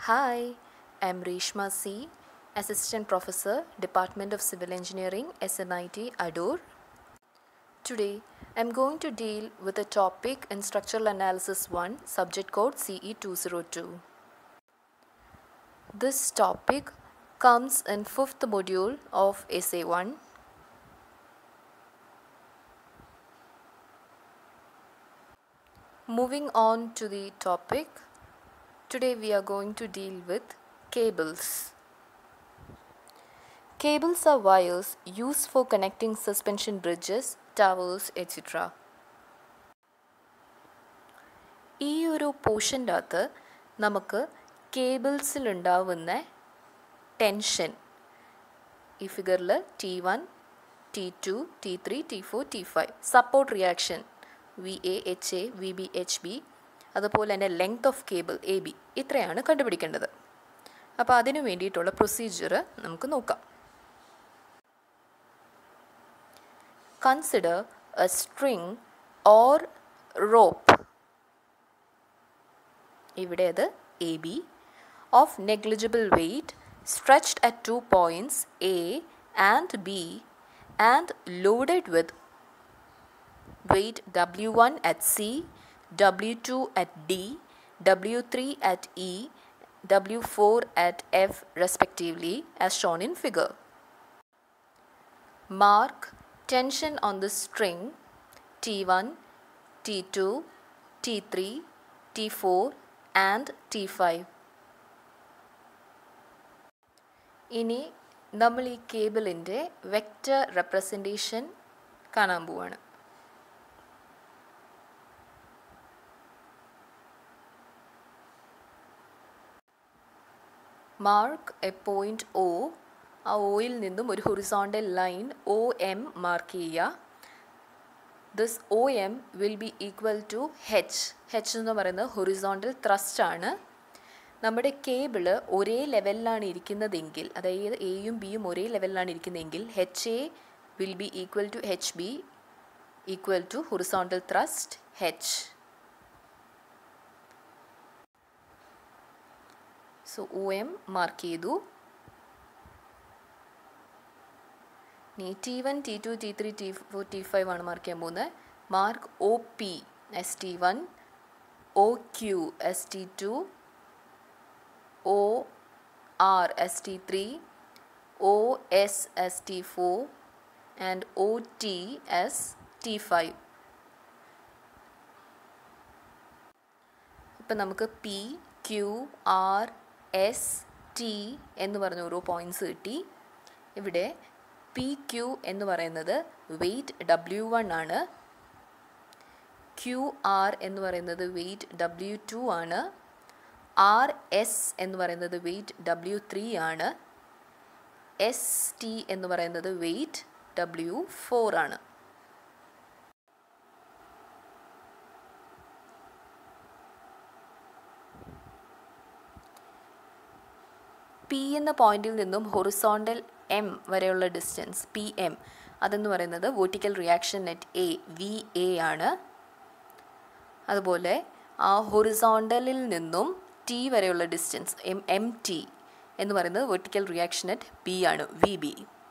Hi, I'm Reshma C, Assistant Professor, Department of Civil Engineering, SNIT, Adur. Today, I'm going to deal with a topic in Structural Analysis 1, subject code CE202. This topic comes in fifth module of Essay 1. Moving on to the topic, today we are going to deal with cables. Cables are wires used for connecting suspension bridges, towers, etc. ഈ ഒരു പോർഷൻ്റെ അകത്ത് നമുക്ക് കേബിൾസിലുണ്ടാവുന്ന tension ഈ ഫിഗറിൽ T one T two T three T four T five support reaction V A H A V B H B അതുപോലെ തന്നെ length of cable A B ഇത്രയാണ് കണ്ടുപിടിക്കേണ്ടത് അപ്പോൾ അതിനു വേണ്ടിയിട്ടുള്ള പ്രൊസീജിയർ നമുക്ക് നോക്കാം consider a string or rope ഇവിടെ അത് A B of negligible weight stretched at two points A and B and loaded with weight W1 at C, W2 at D, W3 at E, W4 at F respectively as shown in figure. Mark tension on the string T1, T2, T3, T4 and T5. ഇനി നമ്മൾ ഈ കേബിളിൻ്റെ vector representation കാണാൻ പോവാണ് mark A point O ആ ഒയിൽ നിന്നും ഒരു horizontal line O M mark ചെയ്യുക this O M will be equal to H H എന്ന് പറയുന്നത് ഹൊറിസോണ്ടൽ ത്രസ്റ്റ് ആണ് നമ്മുടെ കേബിള് ഒരേ ലെവലിലാണ് ഇരിക്കുന്നതെങ്കിൽ അതായത് എയും ബിയും ഒരേ ലെവലിലാണ് ഇരിക്കുന്നതെങ്കിൽ H A will be equal to H B equal to horizontal thrust H so O M mark ചെയ്തു ഇനി T one T two T three T four T five ആണ് മാർക്ക് ചെയ്യാൻ പോകുന്നത് mark O P S T one O Q S T two O R S T 3, O S S T 4 and O T S T 5. ഇപ്പം നമുക്ക് P Q R S T എന്ന് പറഞ്ഞ ഓരോ points കിട്ടി ഇവിടെ P Q എന്ന് പറയുന്നത് weight W one ആണ് ക്യു ആർ എന്ന് പറയുന്നത് വെയ്റ്റ് ഡബ്ല്യു ടു ആണ് ആർ എസ് എന്ന് പറയുന്നത് വെയ്റ്റ് ഡബ്ല്യു ത്രീ ആണ് എസ് ടി എന്ന് പറയുന്നത് വെയ്റ്റ് ഡബ്ല്യു ഫോർ ആണ് പി എന്ന പോയിന്റിൽ നിന്നും ഹൊറിസോണ്ടൽ എം വരെയുള്ള ഡിസ്റ്റൻസ് പി എം അതെന്ന് പറയുന്നത് vertical reaction net A V A ആണ് അതുപോലെ ആ ഹൊറിസോണ്ടലിൽ നിന്നും ടി വരെയുള്ള ഡിസ്റ്റൻസ് എം എം ടി എന്ന് പറയുന്നത് വെർട്ടിക്കൽ റിയാക്ഷൻ അറ്റ് ബി ആണ് വി ബി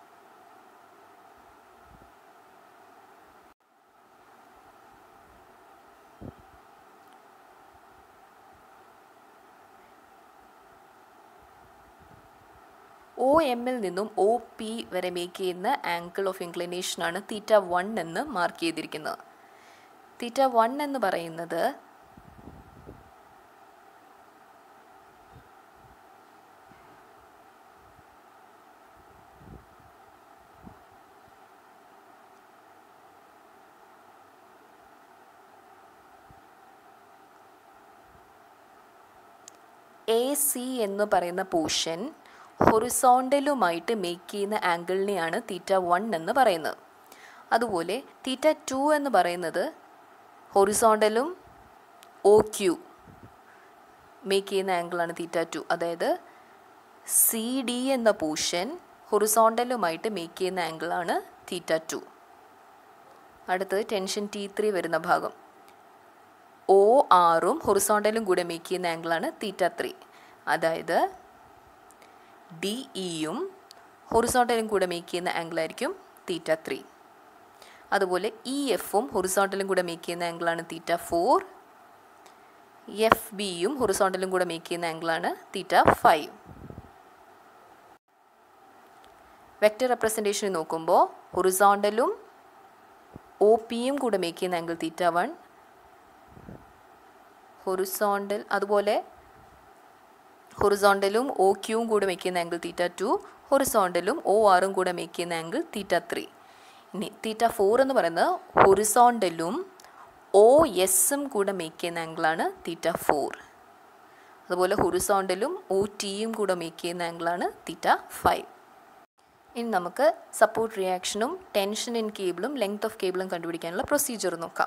ഒ എമ്മിൽ നിന്നും ഒ പി വരെ മേക്ക് ചെയ്യുന്ന ആംഗിൾ ഓഫ് ഇൻക്ലിനേഷനാണ് തീറ്റ വൺ എന്ന് മാർക്ക് ചെയ്തിരിക്കുന്നത് തീറ്റ വൺ എന്ന് പറയുന്നത് എ സി എന്ന് പറയുന്ന പോർഷൻ ഹൊറിസോണ്ടലുമായിട്ട് മേക്ക് ചെയ്യുന്ന ആംഗിളിനെയാണ് തീറ്റ വൺ എന്ന് പറയുന്നത് അതുപോലെ തീറ്റ ടു എന്ന് പറയുന്നത് ഹൊറിസോണ്ടലും ഒ ക്യു മേക്ക് ചെയ്യുന്ന ആംഗിളാണ് തീറ്റ ടു അതായത് സി ഡി എന്ന പോർഷൻ ഹൊറിസോണ്ടലുമായിട്ട് മേക്ക് ചെയ്യുന്ന ആംഗിളാണ് തീറ്റ ടു അടുത്തത് ടെൻഷൻ ടി ത്രീ വരുന്ന ഭാഗം ഒ ആറും ഹൊറിസോണ്ടലും കൂടെ മേക്ക് ചെയ്യുന്ന ആംഗിളാണ് തീറ്റ ത്രീ അതായത് ഡി ഇയും ഹൊറിസോണ്ടലും കൂടെ മേക്ക് ചെയ്യുന്ന ആംഗിളായിരിക്കും തീറ്റ ത്രീ അതുപോലെ ഇ എഫും ഹൊറിസോണ്ടലും കൂടെ മേക്ക് ചെയ്യുന്ന ആംഗിളാണ് തീറ്റ ഫോർ എഫ് ബിയും ഹൊറിസോണ്ടലും കൂടെ മേക്ക് ചെയ്യുന്ന ആംഗിളാണ് തീറ്റ ഫൈവ് വെക്റ്റർ റെപ്രസെൻറ്റേഷൻ നോക്കുമ്പോൾ ഹൊറിസോണ്ടലും ഒ പിയും കൂടെ മേക്ക് ചെയ്യുന്ന ആംഗിൾ തീറ്റ വൺ ഹൊറിസോണ്ടൽ അതുപോലെ ഹൊറിസോണ്ടലും ഒ ക്യൂവും കൂടെ മേക്ക് ചെയ്യുന്ന ആംഗിൾ തീറ്റ ടു ഹൊറിസോണ്ടലും ഒ ആറും കൂടെ മേക്ക് ചെയ്യുന്ന ആംഗിൾ തീറ്റ ത്രീ ഇനി തീറ്റ ഫോർ എന്ന് പറയുന്നത് ഹൊറിസോണ്ടലും ഒ എസും കൂടെ മേക്ക് ചെയ്യുന്ന ആംഗിളാണ് തീറ്റ ഫോർ അതുപോലെ ഹൊറിസോണ്ടലും ഒ ടിയും കൂടെ മേക്ക് ചെയ്യുന്ന ആംഗിളാണ് തീറ്റ ഫൈവ് ഇനി നമുക്ക് സപ്പോർട്ട് റിയാക്ഷനും ടെൻഷൻ ഇൻ കേബിളും ലെങ്ത് ഓഫ് കേബിളും കണ്ടുപിടിക്കാനുള്ള പ്രൊസീജിയർ നോക്കാം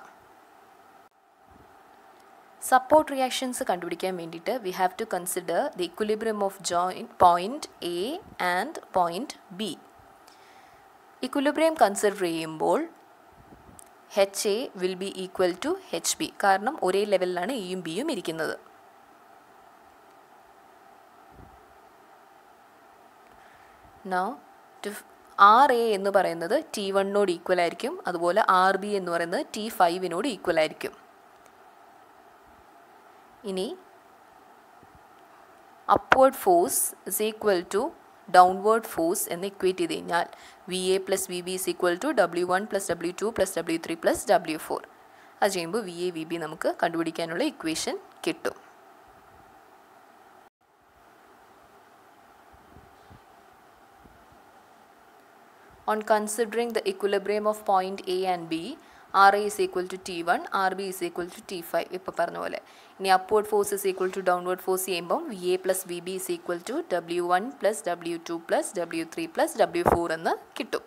സപ്പോർട്ട് റിയാക്ഷൻസ് കണ്ടുപിടിക്കാൻ വേണ്ടിയിട്ട് we have to consider the equilibrium of joint point A and point B equilibrium consider ചെയ്യുമ്പോൾ H A will be equal to H B കാരണം ഒരേ ലെവലിലാണ് എയും ബിയും ഇരിക്കുന്നത് നൗ ടു ആർ എ എന്ന് പറയുന്നത് ടി വണ്ണിനോട് ഈക്വൽ ആയിരിക്കും അതുപോലെ ആർ ബി എന്ന് പറയുന്നത് ടി ഫൈവിനോട് ഈക്വൽ ആയിരിക്കും ഇനി upward force is equal to downward force എന്ന് ഇക്വേറ്റ് ചെയ്ത് കഴിഞ്ഞാൽ V A plus V B is equal to W one plus W two plus W three plus W four അത് ചെയ്യുമ്പോൾ V A V B നമുക്ക് കണ്ടുപിടിക്കാനുള്ള equation കിട്ടും on considering the equilibrium of point A and B, RA is equal to T1, RB is equal to T5 ഇപ്പോൾ പറഞ്ഞ പോലെ ഇനി upward force is equal to downward force ചെയ്യുമ്പം V A plus V B is equal to W one plus W two plus W three plus W four എന്ന് കിട്ടും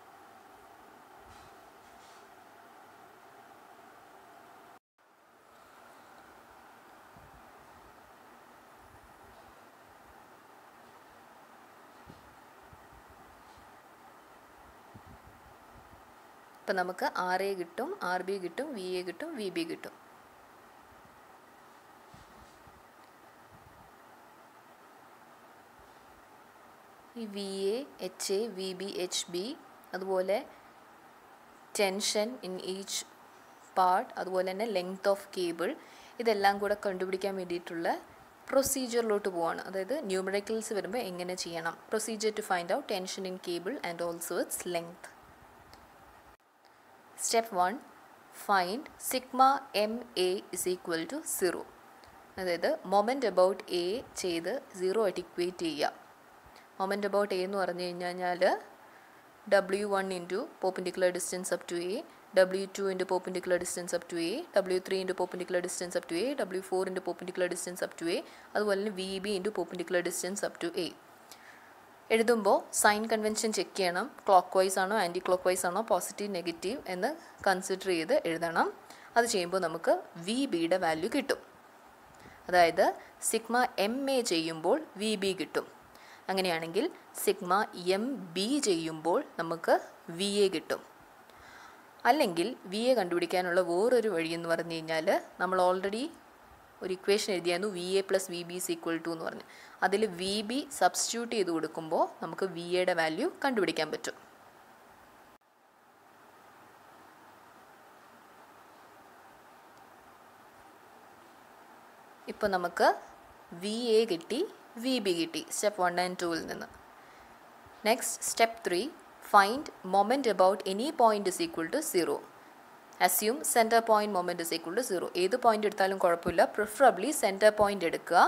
ഇപ്പം നമുക്ക് R A കിട്ടും ആർ ബി കിട്ടും വി എ കിട്ടും V B കിട്ടും ഈ V A H A V B H B അതുപോലെ ടെൻഷൻ ഇൻ ഈച്ച് പാർട്ട് അതുപോലെ തന്നെ ലെങ്ത് ഓഫ് കേബിൾ ഇതെല്ലാം കൂടെ കണ്ടുപിടിക്കാൻ വേണ്ടിയിട്ടുള്ള പ്രൊസീജിയറിലോട്ട് പോവാണ് അതായത് ന്യൂമറിക്കൽസ് വരുമ്പോൾ എങ്ങനെ ചെയ്യണം procedure to find out tension in cable and also its length step one find sigma M A is equal to zero അതായത് മൊമെൻ്റ് അബൌട്ട് എ ചെയ്ത് സീറോ ആയിട്ട് ഇക്വേറ്റ് ചെയ്യുക മൊമെൻ്റ് അബൌട്ട് എ എന്ന് പറഞ്ഞു കഴിഞ്ഞാൽ W one into perpendicular distance up to A W two into perpendicular distance up to A W three into perpendicular distance up to A W four into perpendicular distance up to A അതുപോലെ തന്നെ V B into perpendicular distance up to A എഴുതുമ്പോൾ sign convention check ചെയ്യണം clock vice ആണോ clock vice ആണോ positive negative എന്ന് consider ചെയ്ത് എഴുതണം അത് ചെയ്യുമ്പോൾ നമുക്ക് വി ബിയുടെ വാല്യൂ കിട്ടും അതായത് സിഗ്മ എം എ ചെയ്യുമ്പോൾ വി ബി കിട്ടും അങ്ങനെയാണെങ്കിൽ സിഗ്മ എം ബി ചെയ്യുമ്പോൾ നമുക്ക് വി എ കിട്ടും അല്ലെങ്കിൽ വി എ കണ്ടുപിടിക്കാനുള്ള വേറൊരു വഴി എന്ന് പറഞ്ഞു കഴിഞ്ഞാൽ നമ്മൾ ഓൾറെഡി ഒരു ഇക്വേഷൻ എഴുതിയായിരുന്നു V A plus V B is equal to എന്ന് പറഞ്ഞ് അതിൽ വി ബി സബ്സ്റ്റിറ്റ്യൂട്ട് ചെയ്ത് കൊടുക്കുമ്പോൾ നമുക്ക് വി എയുടെ വാല്യൂ കണ്ടുപിടിക്കാൻ പറ്റും ഇപ്പോൾ നമുക്ക് വി എ കിട്ടി വി ബി കിട്ടി സ്റ്റെപ്പ് വൺ ആൻഡ് ടൂവിൽ നിന്ന് next step three find moment about any point is equal to zero assume centre point moment is equal to zero ഏത് പോയിൻ്റ് എടുത്താലും കുഴപ്പമില്ല പ്രിഫറബ്ലി സെൻറ്റർ പോയിൻ്റ് എടുക്കുക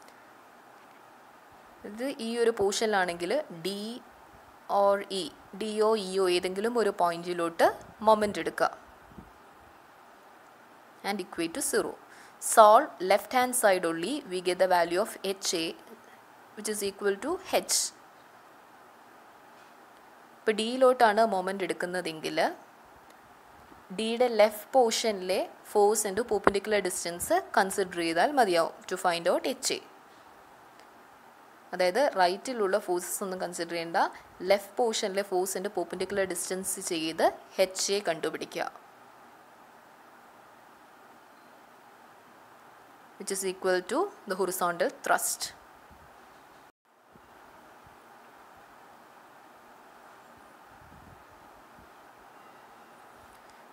ഇത് ഈ ഒരു പോർഷനിലാണെങ്കിൽ D or E D O E O ഏതെങ്കിലും ഒരു പോയിന്റിലോട്ട് മൊമെൻ്റ് എടുക്കുക and equate to zero solve left hand side only we get the value of H A which is equal to H ഇപ്പോൾ ഡിയിലോട്ടാണ് മൊമെൻ്റ് എടുക്കുന്നതെങ്കിൽ ഡിയുടെ ലെഫ്റ്റ് പോർഷനിലെ force into perpendicular distance consider ചെയ്താൽ മതിയാവും to find out H A അതായത് റൈറ്റിലുള്ള forces ഒന്നും കൺസിഡർ ചെയ്യേണ്ട ലെഫ്റ്റ് പോർഷനിലെ ഫോഴ്സിൻ്റെ പോപ്പൻഡിക്കുലർ ഡിസ്റ്റൻസ് ചെയ്ത് എച്ച് എ കണ്ടുപിടിക്കുക which is equal to the horizontal thrust.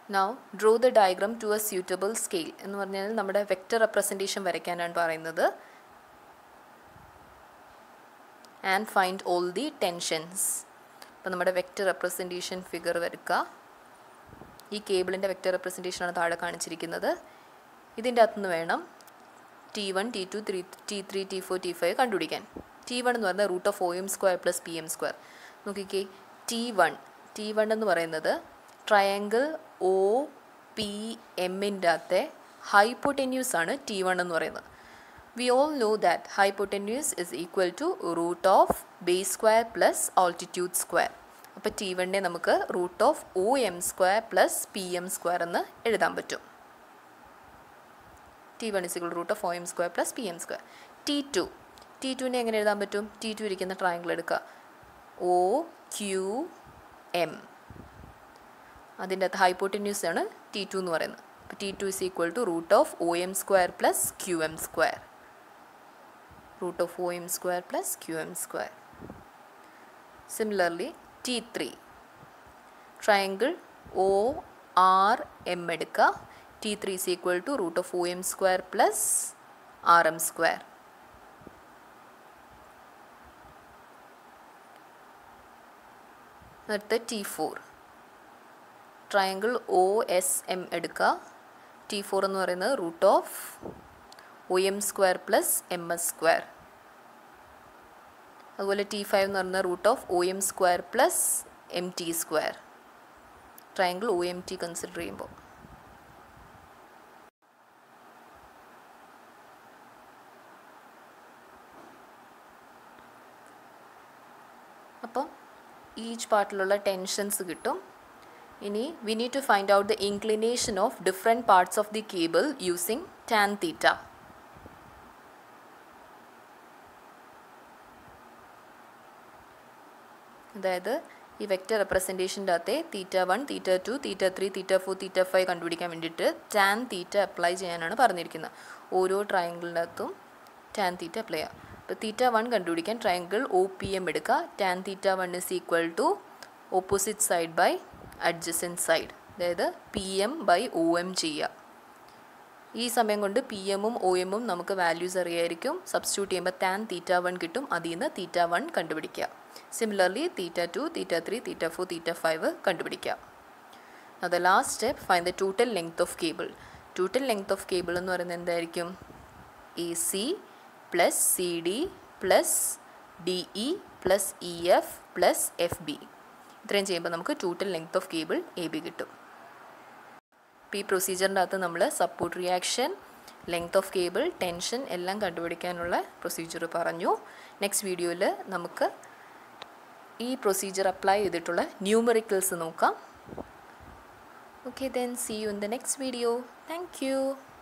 Now draw the diagram to a suitable scale എന്ന് പറഞ്ഞാൽ നമ്മുടെ വെക്റ്റർ റെപ്രസെൻറ്റേഷൻ വരയ്ക്കാനാണ് പറയുന്നത് and find all the tensions അപ്പോൾ നമ്മുടെ വെക്റ്റർ റെപ്രസെൻറ്റേഷൻ ഫിഗർ വരയ്ക്കുക ഈ കേബിളിൻ്റെ വെക്റ്റർ റെപ്രസെൻറ്റേഷനാണ് താഴെ കാണിച്ചിരിക്കുന്നത് ഇതിൻ്റെ അകത്തുനിന്ന് വേണം T one T two three T three T four T five കണ്ടുപിടിക്കാൻ ടി വൺ എന്ന് പറയുന്നത് root of O M square plus P M square നോക്കിക്കേ ടി വൺ ടി വൺ എന്ന് പറയുന്നത് ട്രയാങ്കിൾ ഒ പി എമ്മിൻ്റെ അകത്തെ ഹൈപ്പോട്ടെന്യൂസ് ആണ് ടി വൺ എന്ന് പറയുന്നത് we all know that hypotenuse is equal to root of base square plus altitude square അപ്പോൾ T വണ്ണിനെ നമുക്ക് root of O M square plus P M square എന്ന് എഴുതാൻ പറ്റും T one is equal root of O M square plus P M square T two T ടുവിനെ എങ്ങനെ എഴുതാൻ പറ്റും ടി ടു ഇരിക്കുന്ന ട്രയാങ്കിൾ എടുക്കുക ഒ ക്യു എം അതിൻ്റെ അകത്ത് ഹൈപ്പോട്ടിന്യൂസ് ആണ് ടി ടു എന്ന് പറയുന്നത് അപ്പോൾ T two is equal to root of O M square plus Q M square root of O M square plus Q M square similarly T three triangle O R M എടുക്കുക T three is equal to root of O M square plus R M square അടുത്ത T four triangle O S M എടുക്കുക T four എന്ന് പറയുന്നത് root of O M square plus M S square അതുപോലെ T five എന്ന് പറയുന്നത് root of O M square plus M T square triangle O M T consider ചെയ്യുമ്പോൾ അപ്പം each പാർട്ടിലുള്ള tensions കിട്ടും ഇനി we need to find out the inclination of different parts of the cable using tan theta അതായത് ഈ vector റെപ്രസെൻറ്റേഷൻ്റെ അകത്തെ theta one theta two theta three theta four theta five കണ്ടുപിടിക്കാൻ വേണ്ടിയിട്ട് ടാൻ തീറ്റ അപ്ലൈ ചെയ്യാനാണ് പറഞ്ഞിരിക്കുന്നത് ഓരോ ട്രയാങ്കിളിൻ്റെ അകത്തും ടാൻ തീറ്റ അപ്ലൈ ചെയ്യാം അപ്പോൾ തീറ്റ വൺ കണ്ടുപിടിക്കാൻ ട്രയാങ്കിൾ ഒ പി എം എടുക്കുക tan theta one is equal to opposite side by adjacent side അതായത് P M by O M ചെയ്യുക ഈ സമയം കൊണ്ട് പി എമ്മും ഒ എമ്മും നമുക്ക് വാല്യൂസ് അറിയായിരിക്കും സബ്സ്റ്റിറ്റ്യൂട്ട് ചെയ്യുമ്പോൾ ടാൻ തീറ്റ വൺ കിട്ടും അതിൽ നിന്ന് തീറ്റ വൺ കണ്ടുപിടിക്കുക similarly theta two theta three theta four theta five കണ്ടുപിടിക്കുക അത് last step find the total length of cable total length of cable എന്ന് പറയുന്നത് എന്തായിരിക്കും A C plus C D plus D E plus E F plus F B ഇത്രയും ചെയ്യുമ്പോൾ നമുക്ക് total length of cable A B കിട്ടും അപ്പോൾ ഈ പ്രൊസീജിയറിൻ്റെ അകത്ത് നമ്മൾ support reaction length of cable tension എല്ലാം കണ്ടുപിടിക്കാനുള്ള പ്രൊസീജിയർ പറഞ്ഞു നെക്സ്റ്റ് വീഡിയോയിൽ നമുക്ക് ഈ പ്രൊസീജിയർ അപ്ലൈ ചെയ്തിട്ടുള്ള ന്യൂമറിക്കൽസ് നോക്കാം okay then see you in the next video thank U